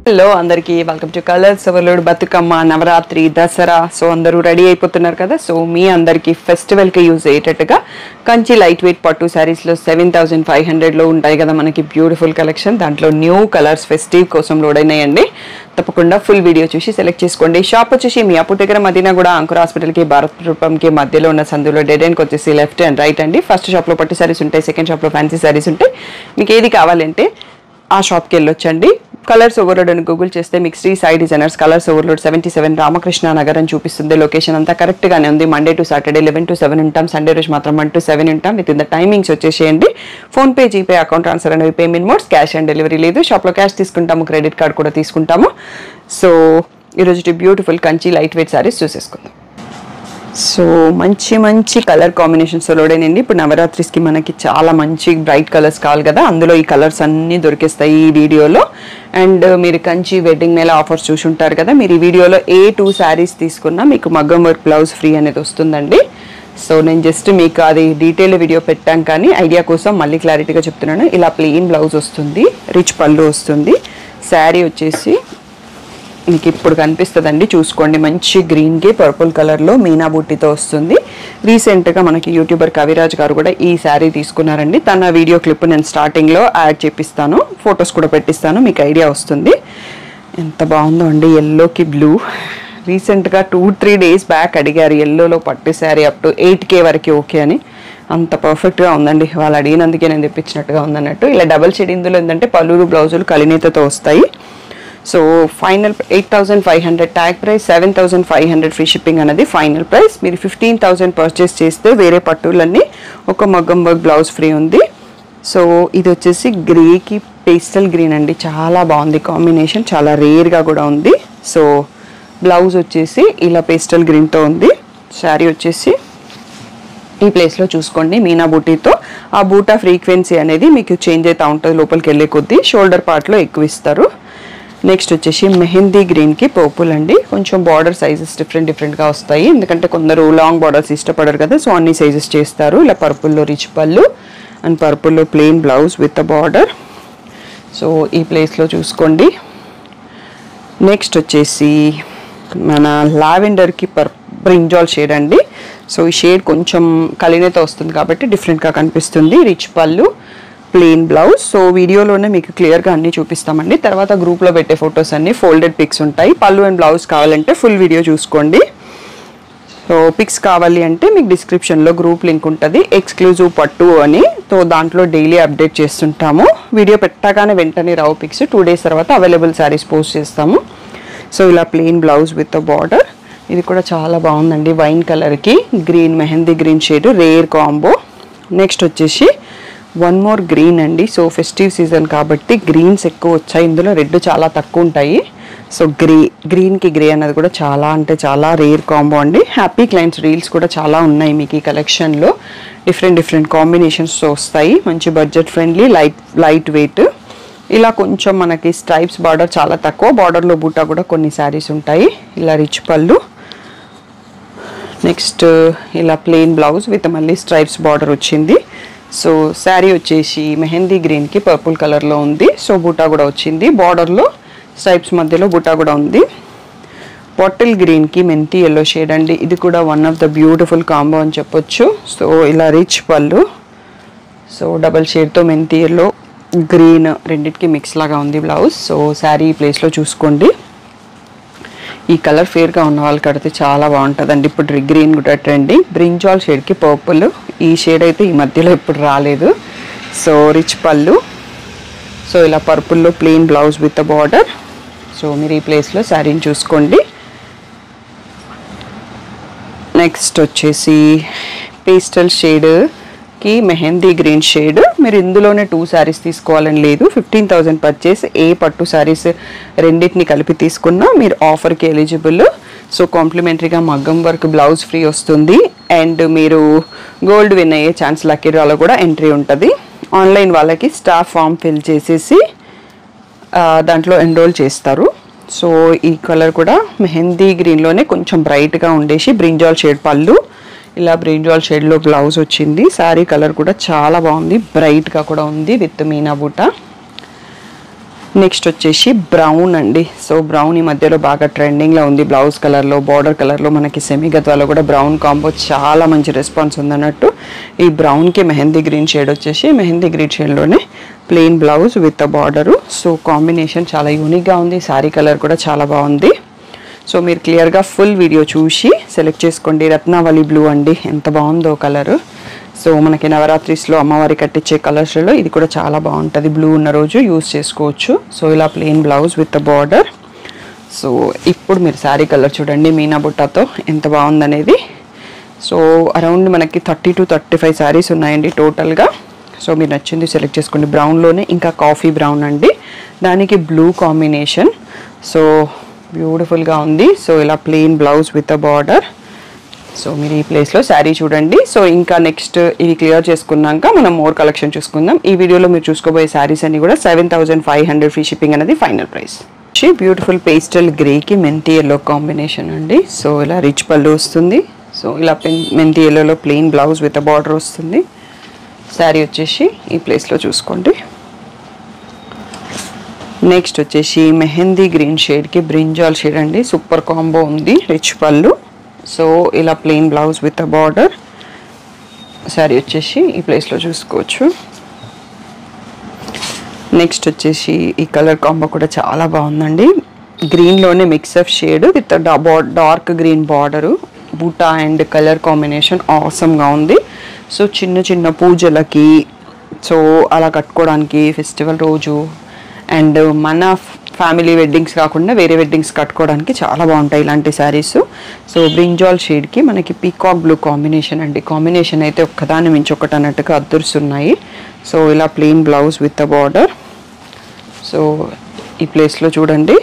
hello అందరికీ welcome to colours overload Bathukamma Navaratri Dasara so అందరూ ready అయిపోతున్నారు కదా సో మీ అందరికీ ఫెస్టివల్కి యూజ్ అయ్యేటట్టుగా కంచి లైట్ వెయిట్ పట్టు శారీస్లో సెవెన్ థౌసండ్ ఫైవ్ హండ్రెడ్లో ఉంటాయి కదా మనకి బ్యూటిఫుల్ కలెక్షన్ దాంట్లో న్యూ కలర్స్ ఫెస్టివ్ కోసం లోడ్ అయినాయండి తప్పకుండా ఫుల్ వీడియో చూసి సెలెక్ట్ చేసుకోండి షాప్ వచ్చేసి మీ అప్పు దగ్గర మదీనా కూడా అంకుర్ హాస్పిటల్కి భారత్ రూపంకి మధ్యలో ఉన్న సందులో డెడ్ ఎండ్కి వచ్చేసి లెఫ్ట్ అండ్ రైట్ అండి ఫస్ట్ షాప్లో పట్టు శారీస్ ఉంటాయి సెకండ్ షాప్లో ఫ్యాన్సీ శారీస్ ఉంటాయి మీకు ఏది కావాలంటే ఆ షాప్కి వెళ్ళొచ్చండి కలర్స్ ఓవర్లోడ్ అని గూగుల్ చేస్తే మీకు Shri Sai designers colours overload seventy seven Ramakrishna Nagar అని చూపిస్తుంది లొకేషన్ అంతా కరెక్ట్గానే ఉంది Monday to Saturday eleven to seven ఉంటాం సండే రోజు మాత్రం వన్ టు సెవెన్ ఉంటాం విత్ ఇన్ ద టైమింగ్స్ వచ్చేసేయండి ఫోన్పే జీపే అకౌంట్ ట్రాన్స్ఫర్ అనేవి payment modes cash on delivery లేదు షాప్లో క్యాష్ తీసుకుంటాము క్రెడిట్ కార్డ్ కూడా తీసుకుంటాము సో ఈరోజు beautiful Kanchi light weight sarees చూసేసుకుందాం సో మంచి మంచి కలర్ కాంబినేషన్స్ లోడేనండి ఇప్పుడు నవరాత్రిస్కి మనకి చాలా మంచి బ్రైట్ కలర్స్ కావాలి కదా అందులో ఈ కలర్స్ అన్నీ దొరికేస్తాయి ఈ వీడియోలో అండ్ మీరు కంచి వెడ్డింగ్ మేళ ఆఫర్స్ చూసి ఉంటారు కదా మీరు ఈ వీడియోలో ఏ టూ శారీస్ తీసుకున్నా మీకు మగ్గం వర్క్ బ్లౌజ్ ఫ్రీ అనేది వస్తుందండి సో నేను జస్ట్ మీకు అది డీటెయిల్ వీడియో పెట్టాం కానీ ఐడియా కోసం మళ్ళీ క్లారిటీగా చెప్తున్నాను ఇలా ప్లెయిన్ బ్లౌజ్ వస్తుంది రిచ్ పళ్ళు వస్తుంది శారీ వచ్చేసి మీకు ఇప్పుడు కనిపిస్తుందండి చూసుకోండి మంచి గ్రీన్కి పర్పుల్ కలర్లో మీనా బుట్టితో వస్తుంది రీసెంట్గా మనకి యూట్యూబర్ కవిరాజ్ గారు కూడా ఈ శారీ తీసుకున్నారండి తన వీడియో క్లిప్ నేను స్టార్టింగ్లో యాడ్ చేపిస్తాను ఫొటోస్ కూడా పెట్టిస్తాను మీకు ఐడియా వస్తుంది ఎంత బాగుందో అండి ఎల్లోకి బ్లూ రీసెంట్గా టూ త్రీ డేస్ బ్యాక్ అడిగారు ఎల్లోలో పట్టు saree up to eight K వరకు ఓకే అని అంత పర్ఫెక్ట్గా ఉందండి వాళ్ళు అడిగినందుకే నేను తెప్పించినట్టుగా ఉందన్నట్టు ఇలా డబల్ షేడ్ ఇందులో ఏంటంటే పలువురు బ్లౌజులు కలినేతతో వస్తాయి so final eight thousand five hundred tag price seven thousand five hundred free shipping అనేది ఫైనల్ ప్రైస్ మీరు ఫిఫ్టీన్ థౌసండ్ పర్చేస్ చేస్తే వేరే పట్టులన్నీ ఒక మగ్గం వర్క్ బ్లౌజ్ ఫ్రీ ఉంది సో ఇది వచ్చేసి గ్రేకి పేస్టల్ గ్రీన్ అండి చాలా బాగుంది కాంబినేషన్ చాలా రేర్గా కూడా ఉంది సో బ్లౌజ్ వచ్చేసి ఇలా పేస్టల్ గ్రీన్తో ఉంది శారీ వచ్చేసి ఈ ప్లేస్లో చూసుకోండి మీనా బూటీతో ఆ బూటా ఫ్రీక్వెన్సీ అనేది మీకు చేంజ్ అవుతూ ఉంటుంది లోపలికి వెళ్ళే కొద్దీ షోల్డర్ పార్ట్లో ఎక్కువ ఇస్తారు నెక్స్ట్ వచ్చేసి మెహందీ గ్రీన్కి పర్పుల్ అండి కొంచెం బార్డర్ సైజెస్ డిఫరెంట్ డిఫరెంట్గా వస్తాయి ఎందుకంటే కొందరు లాంగ్ బార్డర్స్ ఇష్టపడరు కదా సో అన్ని సైజెస్ చేస్తారు ఇలా పర్పుల్లో రిచ్ పళ్ళు అండ్ పర్పుల్లో plain blouse with a border so ఈ ప్లేస్లో చూసుకోండి నెక్స్ట్ వచ్చేసి మన లావెండర్కి పర్ బ్రింజాల్ షేడ్ అండి సో ఈ షేడ్ కొంచెం కలినేత వస్తుంది కాబట్టి డిఫరెంట్గా కనిపిస్తుంది రిచ్ పళ్ళు ప్లెయిన్ బ్లౌజ్ సో వీడియోలోనే మీకు క్లియర్గా అన్నీ చూపిస్తామండి తర్వాత గ్రూప్లో పెట్టే ఫొటోస్ అన్ని ఫోల్డెడ్ పిక్స్ ఉంటాయి పళ్ళు అండ్ బ్లౌజ్ కావాలంటే ఫుల్ వీడియో చూసుకోండి సో పిక్స్ కావాలి అంటే మీకు డిస్క్రిప్షన్లో గ్రూప్ లింక్ ఉంటుంది ఎక్స్క్లూజివ్ పట్టు అని సో దాంట్లో డైలీ అప్డేట్ చేస్తుంటాము వీడియో పెట్టగానే వెంటనే రావు పిక్స్ టూ డేస్ తర్వాత అవైలబుల్ శారీస్ పోస్ట్ చేస్తాము సో ఇలా ప్లెయిన్ బ్లౌజ్ విత్ బార్డర్ ఇది కూడా చాలా బాగుందండి వైన్ కలర్కి green mehndi green shade rare combo next వచ్చేసి వన్ మోర్ గ్రీన్ అండి సో ఫెస్టివ్ సీజన్ కాబట్టి గ్రీన్స్ ఎక్కువ వచ్చాయి ఇందులో రెడ్ చాలా తక్కువ ఉంటాయి సో గ్రే గ్రీన్కి గ్రే అన్నది కూడా చాలా అంటే చాలా రేర్ కాంబో అండి హ్యాపీ క్లయింట్స్ రీల్స్ కూడా చాలా ఉన్నాయి మీకు ఈ కలెక్షన్లో డిఫరెంట్ డిఫరెంట్ కాంబినేషన్స్ వస్తాయి మంచి budget friendly light light weight ఇలా కొంచెం మనకి స్ట్రైప్స్ బార్డర్ చాలా తక్కువ బార్డర్లో బూటా కూడా కొన్ని శారీస్ ఉంటాయి ఇలా రిచ్ పళ్ళు నెక్స్ట్ ఇలా ప్లెయిన్ బ్లౌజ్ విత్ మళ్ళీ స్ట్రైప్స్ బార్డర్ వచ్చింది సో శారీ వచ్చేసి మెహందీ గ్రీన్కి పర్పుల్ కలర్లో ఉంది సో బూటా కూడా వచ్చింది బార్డర్లో స్ట్రైప్స్ మధ్యలో బూటా కూడా ఉంది బాటిల్ గ్రీన్కి మెంతి ఎల్లో షేడ్ అండి ఇది కూడా one of the beautiful combo అని చెప్పొచ్చు సో ఇలా రిచ్ పళ్ళు సో డబల్ షేడ్తో మెంతి ఎల్లో గ్రీన్ రెండింటికి మిక్స్ లాగా ఉంది బ్లౌజ్ సో శారీ ఈ ప్లేస్లో చూసుకోండి ఈ కలర్ ఫేర్గా ఉన్న వాళ్ళు కడితే చాలా బాగుంటుందండి ఇప్పుడు గ్రీన్ కూడా ట్రెండింగ్ బ్రింజాల్ షేడ్కి పర్పుల్ ఈ షేడ్ అయితే ఈ మధ్యలో ఇప్పుడు రాలేదు సో రిచ్ పళ్ళు సో ఇలా పర్పుల్లో plain blouse with border so మీరు ఈ ప్లేస్లో శారీని చూసుకోండి నెక్స్ట్ వచ్చేసి పేస్టల్ షేడ్కి మెహందీ గ్రీన్ షేడ్ మీరు ఇందులోనే టూ శారీస్ తీసుకోవాలని లేదు ఫిఫ్టీన్ థౌజండ్ పర్చేస్ ఏ పట్టు శారీస్ రెండింటిని కలిపి తీసుకున్నా మీరు ఆఫర్కి ఎలిజిబుల్ సో కాంప్లిమెంటరీగా మగ్గం వర్క్ బ్లౌజ్ ఫ్రీ వస్తుంది అండ్ మీరు గోల్డ్ విన్ అయ్యే ఛాన్స్ లక్కీ డ్రాలో కూడా ఎంట్రీ ఉంటుంది ఆన్లైన్ వాళ్ళకి స్టాఫ్ ఫామ్ ఫిల్ చేసేసి ఆ, దాంట్లో ఎన్రోల్ చేస్తారు సో ఈ కలర్ కూడా మెహందీ గ్రీన్లోనే కొంచెం బ్రైట్గా ఉండేసి బ్రింజాల్ షేడ్ పళ్ళు ఇలా బ్రింజాల్ షేడ్లో బ్లౌజ్ వచ్చింది శారీ కలర్ కూడా చాలా బాగుంది బ్రైట్గా కూడా ఉంది విత్ మీనా బూట నెక్స్ట్ వచ్చేసి బ్రౌన్ అండి సో బ్రౌన్ ఈ మధ్యలో బాగా ట్రెండింగ్లో ఉంది బ్లౌజ్ కలర్లో బార్డర్ కలర్లో మనకి సెమీ గద్వాలో కూడా బ్రౌన్ కాంబో చాలా మంచి రెస్పాన్స్ ఉందన్నట్టు ఈ బ్రౌన్కి మెహందీ గ్రీన్ షేడ్ వచ్చేసి మెహందీ గ్రీన్ షేడ్లోనే plain blouse with border so combination చాలా యూనిక్గా ఉంది శారీ కలర్ కూడా చాలా బాగుంది సో మీరు క్లియర్గా ఫుల్ వీడియో చూసి సెలెక్ట్ చేసుకోండి రత్నావళి బ్లూ అండి ఎంత బాగుందో కలరు సో మనకి నవరాత్రిస్లో అమ్మవారి కట్టించే కలర్స్లో ఇది కూడా చాలా బాగుంటుంది బ్లూ ఉన్న రోజు యూస్ చేసుకోవచ్చు సో ఇలా plain blouse with border so ఇప్పుడు మీరు శారీ కలర్ చూడండి మీనా బుట్టాతో ఎంత బాగుందనేది సో అరౌండ్ మనకి thirty to thirty five sarees ఉన్నాయండి టోటల్గా సో మీరు నచ్చింది సెలెక్ట్ చేసుకోండి బ్రౌన్లోనే ఇంకా కాఫీ బ్రౌన్ అండి దానికి బ్లూ కాంబినేషన్ సో బ్యూటిఫుల్గా ఉంది సో ఇలా plain blouse with a border so మీరు ఈ ప్లేస్లో శారీ చూడండి సో ఇంకా నెక్స్ట్ ఇవి క్లియర్ చేసుకున్నాక మనం మోర్ కలెక్షన్ చూసుకుందాం ఈ వీడియోలో మీరు చూసుకోబోయే శారీస్ అన్ని కూడా seven thousand five hundred free shipping అనేది ఫైనల్ ప్రైస్ బ్యూటిఫుల్ పేస్టల్ గ్రేకి మెంతి ఎల్లో కాంబినేషన్ అండి సో ఇలా రిచ్ పళ్ళు వస్తుంది సో ఇలా పెన్ మెంతి ఎల్లోలో ప్లెయిన్ బ్లౌజ్ విత్ బార్డర్ వస్తుంది శారీ వచ్చేసి ఈ ప్లేస్లో చూసుకోండి నెక్స్ట్ వచ్చేసి మెహందీ గ్రీన్ షేడ్కి బ్రింజాల్ షేడ్ అండి సూపర్ కాంబో ఉంది రిచ్ పళ్ళు సో ఇలా plain blouse with a border saree వచ్చేసి ఈ ప్లేస్లో చూసుకోవచ్చు నెక్స్ట్ వచ్చేసి ఈ కలర్ కాంబో కూడా చాలా బాగుందండి గ్రీన్లోనే mix up shade with dark green border బూటా అండ్ కలర్ కాంబినేషన్ ఆసమ్గా ఉంది సో చిన్న చిన్న పూజలకి సో అలా కట్టుకోవడానికి ఫెస్టివల్ రోజు అండ్ మన ఫ్యామిలీ వెడ్డింగ్స్ కాకుండా వేరే వెడ్డింగ్స్ కట్టుకోవడానికి చాలా బాగుంటాయి ఇలాంటి శారీస్ సో బ్రింజాల్ షేడ్కి మనకి పీకాక్ బ్లూ కాంబినేషన్ అండి కాంబినేషన్ అయితే ఒక్కదాని మించి ఒకటి అన్నట్టుగా అద్దరుస్తున్నాయి సో ఇలా plain blouse with a border so ఈ ప్లేస్లో చూడండి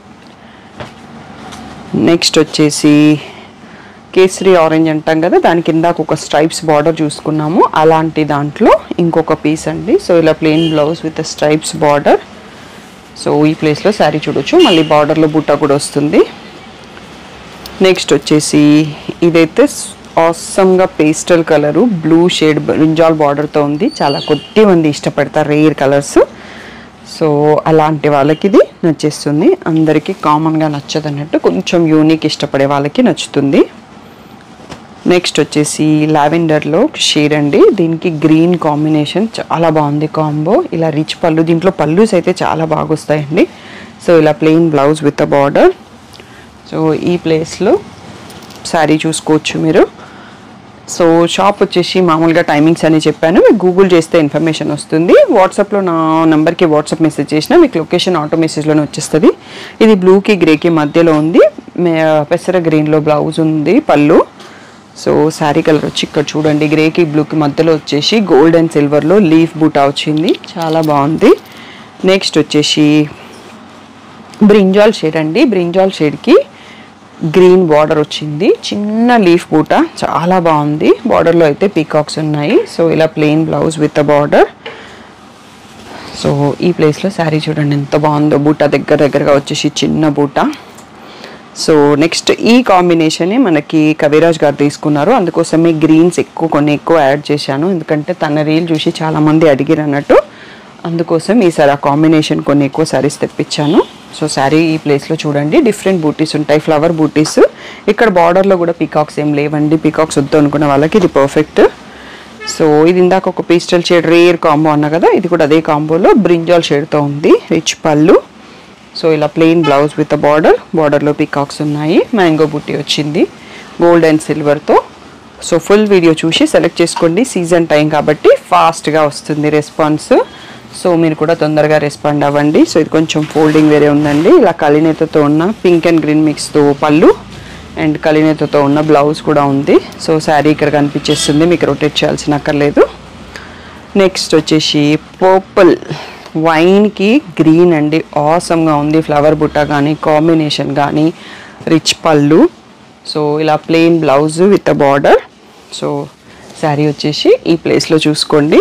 నెక్స్ట్ వచ్చేసి కేసరి ఆరెంజ్ అంటాం కదా దాని కింద ఒక స్ట్రైప్స్ బార్డర్ చూసుకున్నాము అలాంటి దాంట్లో ఇంకొక పీస్ అండి సో ఇలా plain blouse with stripes border so ఈ ప్లేస్లో శారీ చూడొచ్చు మళ్ళీ బార్డర్లో బుట్ట కూడా వస్తుంది నెక్స్ట్ వచ్చేసి ఇదైతే ఆసమ్గా pastel colour blue shade brinjal బార్డర్తో ఉంది చాలా కొద్ది మంది ఇష్టపడతారు రేర్ కలర్స్ సో అలాంటి వాళ్ళకి ఇది నచ్చేస్తుంది అందరికీ కామన్గా నచ్చదు అన్నట్టు కొంచెం యూనిక్ ఇష్టపడే వాళ్ళకి నచ్చుతుంది నెక్స్ట్ వచ్చేసి లావెండర్లో షేడ్ అండి దీనికి గ్రీన్ కాంబినేషన్ చాలా బాగుంది కాంబో ఇలా రిచ్ పళ్ళు దీంట్లో పళ్ళుస్ అయితే చాలా బాగా వస్తాయండి సో ఇలా plain blouse with a border so ఈ ప్లేస్లో శారీ చూసుకోవచ్చు మీరు సో షాప్ వచ్చేసి మామూలుగా టైమింగ్స్ అని చెప్పాను మీకు గూగుల్ చేస్తే ఇన్ఫర్మేషన్ వస్తుంది వాట్సాప్లో నా నెంబర్కి వాట్సాప్ మెసేజ్ చేసినా మీకు లొకేషన్ ఆటో మెసేజ్లోనే వచ్చేస్తుంది ఇది బ్లూకి గ్రేకి మధ్యలో ఉంది మే- పెసర గ్రీన్లో బ్లౌజ్ ఉంది పళ్ళు సో శారీ కలర్ వచ్చి ఇక్కడ చూడండి గ్రేకి బ్లూకి మధ్యలో వచ్చేసి గోల్డ్ అండ్ సిల్వర్లో లీఫ్ బూటా వచ్చింది చాలా బాగుంది నెక్స్ట్ వచ్చేసి బ్రింజాల్ షేడ్ అండి బ్రింజాల్ షేడ్కి గ్రీన్ బార్డర్ వచ్చింది చిన్న లీఫ్ బూట చాలా బాగుంది బార్డర్లో అయితే పీకాక్స్ ఉన్నాయి సో ఇలా plain blouse with a border so ఈ ప్లేస్లో శారీ చూడండి ఎంత బాగుందో బూట దగ్గర దగ్గరగా వచ్చేసి చిన్న బూట సో నెక్స్ట్ ఈ కాంబినేషనే మనకి కవిరాజ్ గారు తీసుకున్నారు అందుకోసమే గ్రీన్స్ ఎక్కువ కొన్ని ఎక్కువ యాడ్ చేశాను ఎందుకంటే తన రీల్ చూసి చాలామంది అడిగిరు అన్నట్టు అందుకోసం ఈసారి ఆ కాంబినేషన్ కొన్ని ఎక్కువ శారీస్ తెప్పించాను సో శారీ ఈ ప్లేస్లో చూడండి డిఫరెంట్ బూటీస్ ఉంటాయి ఫ్లవర్ బూటీస్ ఇక్కడ బార్డర్లో కూడా పీకాక్స్ ఏం లేవండి పీకాక్స్ వద్దు అనుకున్న వాళ్ళకి ఇది పర్ఫెక్ట్ సో ఇది ఇందాక ఒక పేస్టల్ షేడ్ రేర్ కాంబో అన్నా కదా ఇది కూడా అదే కాంబోలో బ్రింజాల్ షేడ్తో ఉంది రిచ్ పళ్ళు సో ఇలా ప్లెయిన్ బ్లౌజ్ విత్ బార్డర్ బార్డర్లో పీకాక్స్ ఉన్నాయి మ్యాంగో బుట్టి వచ్చింది గోల్డ్ అండ్ సిల్వర్తో సో ఫుల్ వీడియో చూసి సెలెక్ట్ చేసుకోండి సీజన్ టైం కాబట్టి ఫాస్ట్గా వస్తుంది రెస్పాన్స్ సో మీరు కూడా తొందరగా రెస్పాండ్ అవ్వండి సో ఇది కొంచెం ఫోల్డింగ్ వేరే ఉందండి ఇలా కలినేతతో ఉన్న పింక్ అండ్ గ్రీన్ మిక్స్తో పళ్ళు అండ్ కలినేతతో ఉన్న బ్లౌజ్ కూడా ఉంది సో శారీ ఇక్కడ కనిపించేస్తుంది మీకు రొటేట్ చేయాల్సిన అక్కర్లేదు నెక్స్ట్ వచ్చేసి పర్పుల్ వైన్కి గ్రీన్ అండి ఆసమ్గా ఉంది ఫ్లవర్ బుట్ట కానీ కాంబినేషన్ కానీ రిచ్ పళ్ళు సో ఇలా plain blouse with a border so saree వచ్చేసి ఈ ప్లేస్లో చూసుకోండి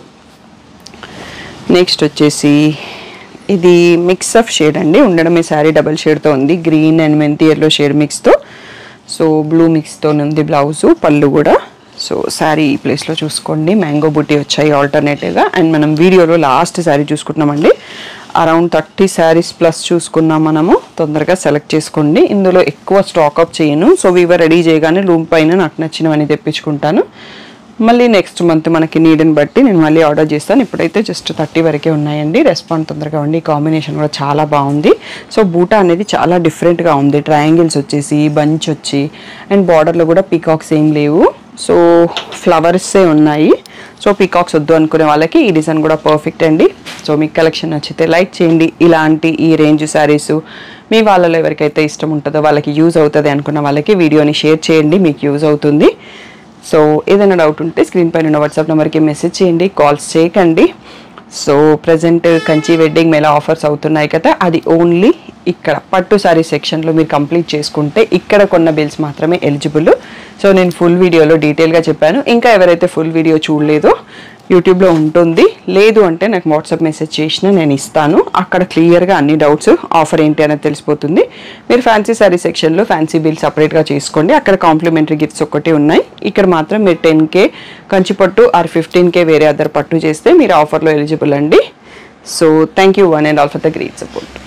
నెక్స్ట్ వచ్చేసి ఇది మిక్స్ ఆఫ్ షేడ్ అండి ఉండడమే శారీ డబల్ షేడ్తో ఉంది గ్రీన్ అండ్ మెంతి ఎల్లో షేడ్ మిక్స్తో సో బ్లూ మిక్స్తో ఉంది బ్లౌజు పళ్ళు కూడా సో శారీ ఈ ప్లేస్లో చూసుకోండి మ్యాంగో బుట్టి వచ్చాయి ఆల్టర్నేటివ్గా అండ్ మనం వీడియోలో లాస్ట్ శారీ చూసుకుంటున్నామండి అరౌండ్ థర్టీ శారీస్ ప్లస్ చూసుకున్నాం మనము తొందరగా సెలెక్ట్ చేసుకోండి ఇందులో ఎక్కువ స్టాక్ అప్ చేయను సో వీవర్ రెడీ చేయగానే రూమ్ పైన నాకు నచ్చినవని తెప్పించుకుంటాను మళ్ళీ నెక్స్ట్ మంత్ మనకి నీడ్ని బట్టి నేను మళ్ళీ ఆర్డర్ చేస్తాను ఇప్పుడైతే జస్ట్ థర్టీ వరకే ఉన్నాయండి రెస్పాండ్ తొందరగా ఉండి కాంబినేషన్ కూడా చాలా బాగుంది సో బూటా అనేది చాలా డిఫరెంట్గా ఉంది ట్రయాంగిల్స్ వచ్చేసి బంచ్ వచ్చి అండ్ బార్డర్లో కూడా పీకాక్స్ ఏం లేవు సో ఫ్లవర్సే ఉన్నాయి సో పీకాక్స్ వద్దు అనుకునే వాళ్ళకి ఈ డిజైన్ కూడా పర్ఫెక్ట్ అండి సో మీకు కలెక్షన్ నచ్చితే లైక్ చేయండి ఇలాంటి ఈ రేంజ్ శారీస్ మీ వాళ్ళలో ఎవరికైతే ఇష్టం ఉంటుందో వాళ్ళకి యూజ్ అవుతుంది అనుకున్న వాళ్ళకి వీడియోని షేర్ చేయండి మీకు యూజ్ అవుతుంది సో ఏదైనా డౌట్ ఉంటే స్క్రీన్ పైన ఉన్న వాట్సాప్ నెంబర్కి మెసేజ్ చేయండి కాల్స్ చేయకండి so present Kanchi wedding Mela offers అవుతున్నాయి కదా అది ఓన్లీ ఇక్కడ పట్టు సారీ సెక్షన్లో మీరు కంప్లీట్ చేసుకుంటే ఇక్కడ కొన్న బిల్స్ మాత్రమే ఎలిజిబుల్ సో నేను ఫుల్ వీడియోలో డీటెయిల్గా చెప్పాను ఇంకా ఎవరైతే ఫుల్ వీడియో చూడలేదో యూట్యూబ్లో ఉంటుంది లేదు అంటే నాకు వాట్సాప్ మెసేజ్ చేసినా నేను ఇస్తాను అక్కడ క్లియర్గా అన్ని డౌట్స్ ఆఫర్ ఏంటి అనేది తెలిసిపోతుంది మీరు ఫ్యాన్సీ శారీ సెక్షన్లో ఫ్యాన్సీ బిల్ సపరేట్గా చేసుకోండి అక్కడ కాంప్లిమెంటరీ గిఫ్ట్స్ ఒకటి ఉన్నాయి ఇక్కడ మాత్రం మీరు టెన్ కే కంచి పట్టు ఆర్ ఫిఫ్టీన్ కే వేరే అదర్ పట్టు చేస్తే మీరు ఆఫర్లో ఎలిజిబుల్ అండి so thank you one and all for the great support